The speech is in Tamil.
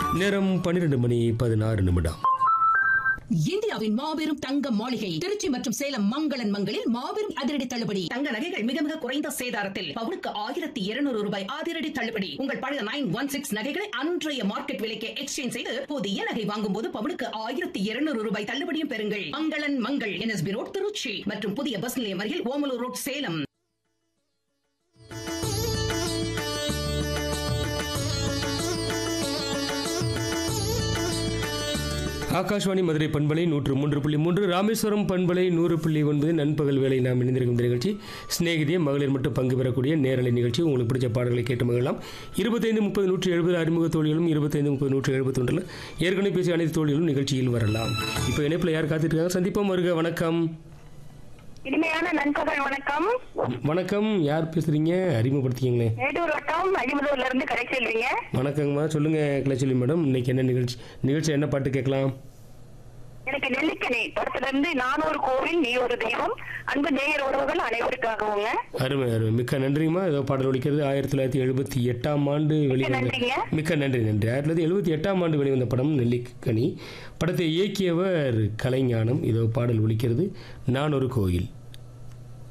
நேரம் பன்னிரண்டு மணி பதினாறு நிமிடம் இந்தியாவின் மாபெரும் தங்க மாளிகை திருச்சி மற்றும் சேலம் மங்களன் மங்களில் மாபெரும் அதிரடி தள்ளுபடி தங்க நகைகள் மிக மிக குறைந்த சேதாரத்தில் பவுனுக்கு ஆயிரத்தி இருநூறு ரூபாய் அதிரடி தள்ளுபடி உங்கள் பழைய நைன் ஒன் சிக்ஸ் நகைகளை அன்றைய மார்க்கெட் விலைக்கு எக்ஸ்சேஞ்ச் செய்து புதிய நகை வாங்கும் போது பவுனுக்கு ஆயிரத்தி இருநூறு ரூபாய் தள்ளுபடியும் பெறுங்கள் மங்களன் மங்கள் என்எஸ்பி ரோட் திருச்சி மற்றும் புதிய பஸ் நிலையம் அருகில் ஓமலூர் ரோட் சேலம் ஆகாஷ்வாணி மதுரை பண்பலை நூற்று மூன்று புள்ளி மூன்று ராமேஸ்வரம் பண்பலை நூறு புள்ளி ஒன்பது நண்பகல் வேலை நாம் இணைந்திருக்கும் இந்த நிகழ்ச்சி சிநேகிதிய மகளிர் மட்டும் பங்கு பெறக்கூடிய நேரலை நிகழ்ச்சி உங்களுக்கு பிடிச்ச பாடல்களை கேட்டு மகிழலாம் இருபத்தைந்து முப்பது நூற்றி எழுபது அறிமுக தோழிகளும் இருபத்தைந்து முப்பது நூற்றி எழுபத்தி ஒன்றில் ஏற்கனவே பேசிய அனைத்து தோழிகளும் நிகழ்ச்சியில் வரலாம் இப்போ இணைப்பில் யார் காத்துட்டு இருக்காங்க சந்திப்போம் வருக வணக்கம் இனிமையான நண்பர்கள் வணக்கம் வணக்கம் யார் பேசுறீங்க அறிமுகப்படுத்திக்கங்களேன் மேட்டூர் வட்டம் அழிமுதூர்ல இருந்து கடை செல்வீங்க வணக்கங்கம்மா சொல்லுங்க கிளச்சொல்லி மேடம் இன்னைக்கு என்ன நிகழ்ச்சி நிகழ்ச்சி என்ன பாட்டு கேட்கலாம் எனக்கு நெல்லிக்கனி படத்துல இருந்து நான் ஒரு கோவில் நீ ஒரு தெய்வம் அன்பு நேயர் உறவுகள் அனைவருக்காகவுங்க அருமை அருமை மிக்க நன்றிங்கம்மா ஏதோ பாடல் ஒலிக்கிறது ஆயிரத்தி தொள்ளாயிரத்தி எழுபத்தி எட்டாம் ஆண்டு வெளிவந்த நன்றிங்க. மிக்க நன்றி நன்றி ஆயிரத்தி தொள்ளாயிரத்தி எழுபத்தி எட்டாம் ஆண்டு வெளிவந்த படம் நெல்லிக்கனி படத்தை இயக்கியவர் கலைஞானம் இதோ பாடல் ஒலிக்கிறது நான் ஒரு கோயில்